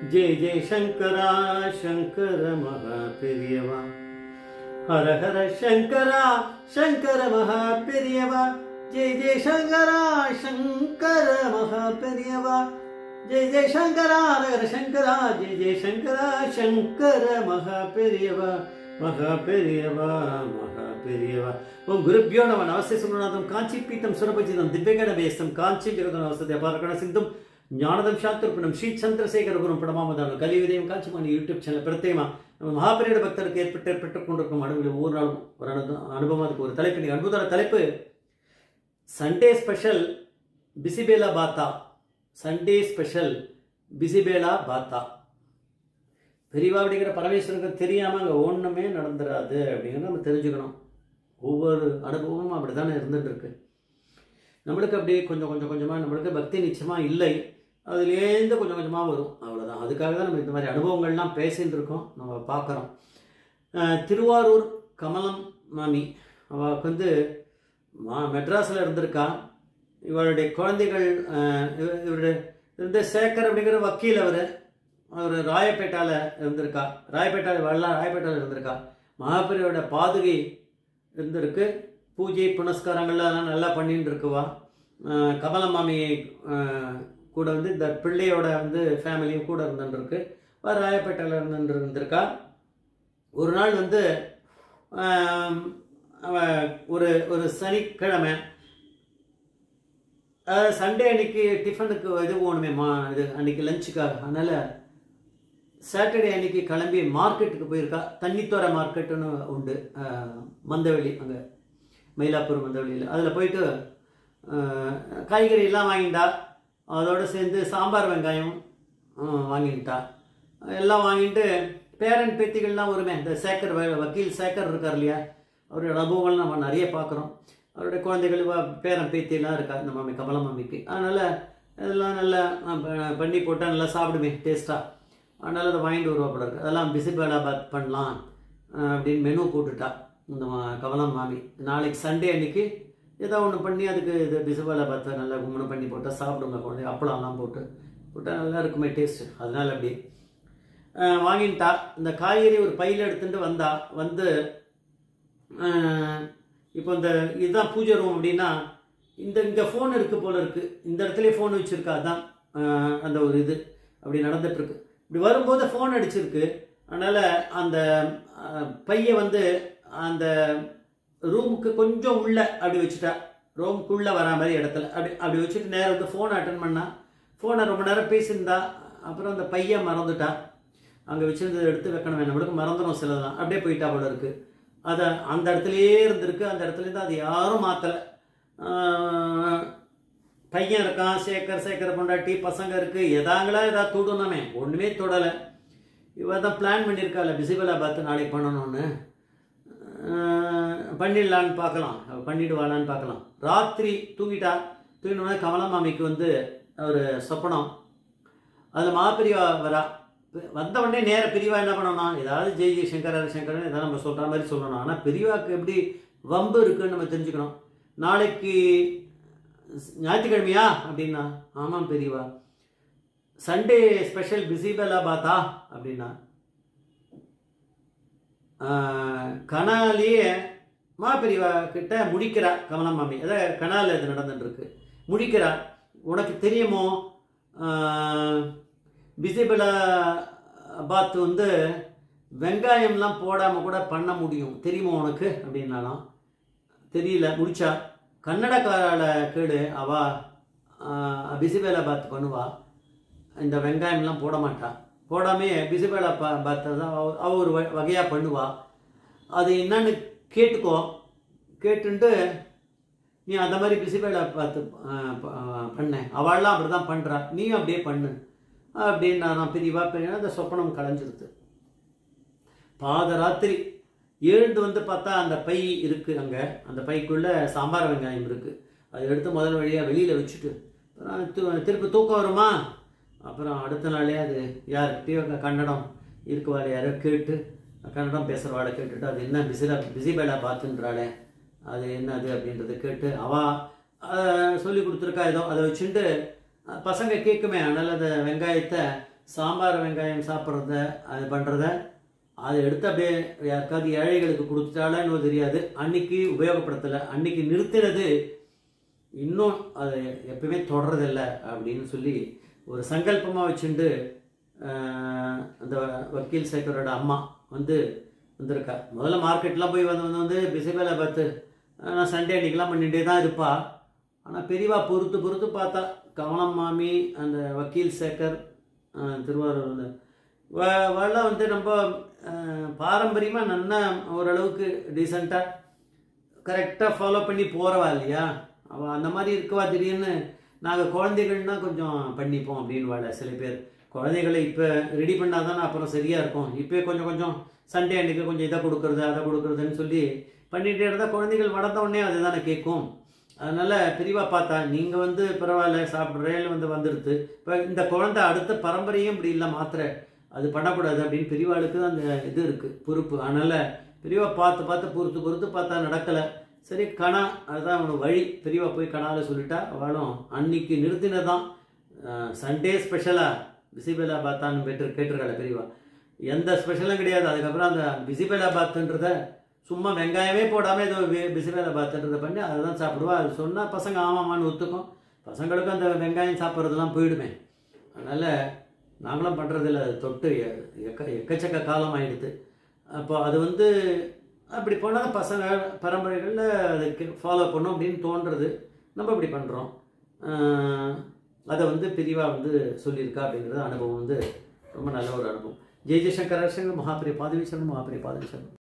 ஜெய ஜெய சங்கரா சங்கர மகா பெரியவா ஹர ஹர சங்கரா சங்கர மகா பெரியவா ஜெய ஜெய சங்கரா சங்கர மகா பெரியவா ஜெய ஜெய சங்கரா ஹர ஹர சங்கரா ஜெய ஜெய சங்கரா சங்கர மகா பெரியவா மகா பெரியவா மகா பெரியவா ஓம் குருப்பியோ நம நமஸ்தே சுகுணநாதம் காஞ்சி பீத்தம் சுரபஜிதம் திவ்யகட வேஸ்தம் காஞ்சி ஜெகதம் அவசதி அபாரகண சிந்தும் ஞானதம் சாத்திருப்பணம் ஸ்ரீ சந்திரசேகர குரும் படமாமதான கலியுதயம் காஞ்சிமானி யூடியூப் சேனல் பிரத்யேகமா நம்ம மகாபெரிய பக்தருக்கு ஏற்பட்டு ஏற்பட்டுக் கொண்டிருக்கும் அனுபவம் ஒவ்வொரு நாளும் ஒரு அனு- அனுபவம் அதுக்கு ஒரு தலைப்பு நீங்க அனுபவத்தோட தலைப்பு சண்டே ஸ்பெஷல் பிசிபேலா பாத்தா சண்டே ஸ்பெஷல் பிசிபேலா பாத்தா பெரியவா அப்படிங்கிற பரமேஸ்வரனுக்கு தெரியாம அங்க ஒண்ணுமே நடந்துராது அப்படிங்கிறத நம்ம தெரிஞ்சுக்கணும் ஒவ்வொரு அனுபவமும் அப்படித்தானே இருந்துட்டு இருக்கு நம்மளுக்கு அப்படியே கொஞ்சம் கொஞ்சம் கொஞ்சமா நம்மளுக்கு பக்தி நிச்சயமா இல்லை அதுலேருந்து கொஞ்சம் கொஞ்சமா வரும் அவ்வளவுதான் அதுக்காக தான் நம்ம இந்த மாதிரி அனுபவங்கள்லாம் பேசிட்டு இருக்கோம் நம்ம பார்க்குறோம் திருவாரூர் கமலம் மாமி அவளுக்கு வந்து மா மெட்ராஸில் இருந்திருக்கா இவளுடைய குழந்தைகள் அஹ், இவ- இவருடைய வந்து சேகர் அப்படிங்கிற வக்கீல் அவர் அவர் ராயப்பேட்டால இருந்திருக்கா ராயப்பேட்டால வரலாம் ராயப்பேட்டால இருந்திருக்கா மகாபெரியோட பாதுகை இருந்திருக்கு பூஜை புனஸ்காரங்கள்லாம் அதெல்லாம் நல்லா பண்ணிட்டு இருக்குவா அஹ், கமலம் மாமி அஹ், கூட வந்து இந்த பிள்ளையோட வந்து ஃபேமிலியும் கூட இருந்துருக்கு அவ ராயப்பேட்டையில் இருந்து இருந்திருக்கா ஒரு நாள் வந்து ஆம், அவ ஒரு ஒரு சனிக்கிழமை அஹ், சண்டே அன்னைக்கு டிஃபனுக்கு இது போகணுமே மா இது அன்னைக்கு லஞ்சுக்காக அதனால சாட்டர்டே அன்னைக்கு கிளம்பி மார்க்கெட்டுக்கு போயிருக்கா தண்ணித்தோரை மார்க்கெட்டுன்னு உண்டு அஹ், மந்தவெளி அங்கே மயிலாப்பூர் மந்தவெளியில் அதில் போயிட்டு அஹ், காய்கறி எல்லாம் வாங்கிட்டா அதோட சேர்ந்து சாம்பார் வெங்காயம் அஹ், வாங்கிட்டா எல்லாம் வாங்கிட்டு பேரன் பேத்திகள்லாம் வருமே இந்த சேக்கர் வ- வக்கீல் சேக்கர் இருக்கார் இல்லையா அவரோட அனுபவங்கள் நம்ம நிறைய பார்க்குறோம் அவருடைய குழந்தைகள் வ- பேரன் பேத்தியெல்லாம் இருக்கா இந்த மாமி கமல மாமிக்கு அதனால் இதெல்லாம் நல்லா அஹ், ப- பண்ணி போட்டால் நல்லா சாப்பிடுமே டேஸ்ட்டாக அதனால் அதை வாங்கிட்டு வருவா போல இருக்கு அதெல்லாம் பிசிபேலாபாத் பண்ணலாம் அஹ், அப்படின்னு மெனு போட்டுட்டா இந்த மா- கமலம் மாமி நாளைக்கு சண்டே அன்னைக்கு ஏதோ ஒன்று பண்ணி அதுக்கு இது பிசிபேலாபாத்தை நல்லா கும்மணம் பண்ணி போட்டால் சாப்பிடுங்க குழந்தை அப்பளம்லாம் போட்டு போட்டால் நல்லா இருக்குமே டேஸ்ட்டு அதனால அப்படி அஹ், வாங்கிட்டா இந்த காய்கறி ஒரு பையில் எடுத்துட்டு வந்தா வந்து அஹ், இப்போ இந்த இதுதான் பூஜை ரூம் அப்படின்னா இந்த இங்கே ஃபோன் இருக்கு போல இருக்கு இந்த இடத்துலயே ஃபோன் வச்சிருக்கா அதான் அஹ், அந்த ஒரு இது அப்படி நடந்துட்டு இருக்கு இப்படி வரும்போது ஃபோன் அடிச்சிருக்கு அதனால அந்த அஹ், பைய வந்து அந்த ரூமுக்கு கொஞ்சம் உள்ள அப்படி வச்சுட்டா ரூமுக்குள்ள வரா மாதிரி இடத்துல அப்படி அப்படி வச்சுட்டு நேரம் வந்து ஃபோன் அட்டன் பண்ணா ஃபோனை ரொம்ப நேரம் பேசியிருந்தா அப்புறம் அந்த பையன் மறந்துட்டா அங்கே வச்சிருந்ததை எடுத்து வைக்கணும் நம்மளுக்கு மறந்துடும் சிலதெல்லாம் அப்படியே போயிட்டா போல இருக்கு அதை அந்த இடத்துலயே இருந்திருக்கு அந்த இடத்துல இருந்து அது யாரும் மாற்றலை பையன் இருக்கான் சேகர் சேகர் பொண்டாட்டி பசங்க இருக்கு எதாங்களா ஏதாவது தொடணுமே ஒன்றுமே தொடலை இவ தான் பிளான் பண்ணியிருக்காள் பிசிபலா பார்த்து நாளைக்கு பண்ணணும்னு அஹ், பண்ணிடலான்னு பார்க்கலாம் அவ பண்ணிடுவாளான்னு பார்க்கலாம் ராத்திரி தூங்கிட்டா தூங்கினோடனே கமலா மாமிக்கு வந்து ஒரு சொப்பனம் அதில் மாப்பிரிவா வரா வந்த உடனே நேர பிரிவா என்ன பண்ணணும் ஏதாவது ஜெய் ஜெய் சங்கர் ஹர சங்கர்னு ஏதாவது நம்ம சொல்கிற மாதிரி சொல்லணும் ஆனால் பெரியவாக்கு எப்படி வம்பு இருக்குன்னு நம்ம தெரிஞ்சுக்கணும் நாளைக்கு ஞாயிற்றுக்கிழமையா அப்படின்னா ஆமாம் பெரியவா சண்டே ஸ்பெஷல் பிசிபலா பாத்தா அப்படின்னா ஆஹ், கனாலேயே மாபெரியவா கிட்ட முடிக்கிறா கமலம் மாமி அதாவது கனால இது நடந்துட்டு இருக்கு முடிக்கிறா உனக்கு தெரியுமோ ஆஹ், பிசிபலா பாத் வந்து வெங்காயம்லாம் போடாமல் கூட பண்ண முடியும் தெரியுமா உனக்கு அப்படின்னாலாம் தெரியல முடிச்சா கன்னடக்காரால கேடு அவ பிசிபேலா பாத் பண்ணுவா இந்த வெங்காயம்லாம் போட மாட்டா போடாமே பிசிபேலா பா பாத்தை தான் அவ அவ ஒரு வ- வகையா பண்ணுவா அது என்னன்னு கேட்டுக்கோ கேட்டுட்டு நீ அந்த மாதிரி பிசிபேலா பார்த்து ஆஹ், ப- ஆஹ், பண்ண அவள்லாம் அப்படி தான் பண்ணுறா நீயும் அப்படியே பண்ணு அப்படின்னு நான் பிரிவா பெரிய அந்த சொப்பனம் கலைஞ்சிருது பாதராத்திரி எழுந்து வந்து பார்த்தா அந்த பை இருக்கு அங்க அந்த பைக்குள்ள சாம்பார் வெங்காயம் இருக்கு அதை எடுத்து முதல் வழியா வெளியில வச்சுட்டு அப்புறம் து- திருப்பி தூக்கம் வருமா அப்புறம் அடுத்த நாளே அது யார்கிட்டயோ க- கன்னடம் இருக்குவாள் யாரோ கேட்டு கன்னடம் பேசுகிறவாளை கேட்டுட்டு அது என்ன பிசிலா பிசிபேலா பார்த்துன்றாளே அது என்னது அப்படின்றத கேட்டு அவ அஹ், சொல்லி கொடுத்துருக்கா ஏதோ அதை வச்சுட்டு அஹ், பசங்க கேட்குமே அதனால அந்த வெங்காயத்தை சாம்பார் வெங்காயம் சாப்பிட்றத அது பண்ணுறத அதை எடுத்து அப்படியே யாருக்காவது ஏழைகளுக்கு கொடுத்துட்டாலும் தெரியாது அன்னைக்கு உபயோகப்படுத்தலை அன்னைக்கு நிறுத்தினது இன்னும் அதை எப்பவுமே தொடரதில்லை அப்படின்னு சொல்லி ஒரு சங்கல்பமாக வச்சுண்டு ஆஹ், அந்த வக்கீல் சேகரோட அம்மா வந்து வந்திருக்கா முதல்ல மார்க்கெட்லாம் போய் வந்து வந்து வந்து பிசிபேலை பார்த்து ஆஹ், நான் சண்டே அன்னைக்கெல்லாம் பண்ணிகிட்டே தான் இருப்பா ஆனால் பெரியவா பொறுத்து பொறுத்து பார்த்தா கவனம் மாமி அந்த வக்கீல் சேகர் ஆஹ், திருவாரூர் வந்து வெல்லாம் வந்து ரொம்ப பாரம்பரியமாக நல்லா ஓரளவுக்கு டீசெண்டாக கரெக்டாக ஃபாலோ பண்ணி போகிறவா இல்லையா அவள் அந்த மாதிரி இருக்கவா திடீர்னு நாங்கள் குழந்தைகள்னா கொஞ்சம் பண்ணிப்போம் அப்படின்னு வாழ சில பேர் குழந்தைகளை இப்போ ரெடி பண்ணால் தானே அப்புறம் சரியாக இருக்கும் இப்போ கொஞ்சம் கொஞ்சம் சண்டே அன்னைக்கு கொஞ்சம் இதை கொடுக்குறது அதை கொடுக்குறதுன்னு சொல்லி பண்ணிகிட்டே இருந்தால் குழந்தைகள் வளர்ந்த உடனே அதுதானே கேட்கும் அதனால் பெரியவா பார்த்தா நீங்கள் வந்து பரவாயில்ல சாப்பிட்றேன் வந்து வந்துடுது இப்போ இந்த குழந்தை அடுத்த பரம்பரையும் இப்படி இல்லை மாத்திர அது பண்ணக்கூடாது அப்படின்னு பெரியவாளுக்கு தான் அந்த இது இருக்குது பொறுப்பு அதனால் பெரியவா பார்த்து பார்த்து பொறுத்து பொறுத்து பார்த்தா நடக்கலை சரி கணா அதுதான் அவனுக்கு வழி பெரியவா போய் கணால சொல்லிட்டா அவளும் அன்னைக்கு நிறுத்தினதான் சண்டே ஸ்பெஷலாக பிசிபேலா பாத்தான்னு பெற்று கேட்டிருக்காள் பெரியவா எந்த ஸ்பெஷலும் கிடையாது அதுக்கப்புறம் அந்த பிசிபேலா பாத்துன்றத சும்மா வெங்காயமே போடாமல் ஏதோ பிசிபேலா பாத்துன்றதை பண்ணி அதை தான் சாப்பிடுவா அது சொன்னால் பசங்க ஆமாமான்னு ஒத்துக்கும் பசங்களுக்கும் அந்த வெங்காயம் சாப்பிட்றதெல்லாம் போயிடுமே அதனால் நாங்களும் பண்ணுறதில்ல அது தொட்டு எ- எக்க எக்கச்சக்க காலம் ஆயிடுது அப்போ அது வந்து அப்படி போனால் பசங்க பரம்பரைகளில் அதுக்கு ஃபாலோ பண்ணும் அப்படின்னு தோன்றது நம்ம இப்படி பண்ணுறோம் அதை வந்து பிரிவாக வந்து சொல்லியிருக்கா அப்படிங்கிறது அனுபவம் வந்து ரொம்ப நல்ல ஒரு அனுபவம் ஜெய ஜெயசங்கர் ஹரிசங்கர் மகாபிரிய பாதவி சரணம் மகாபிரிய பாதவி சரணம்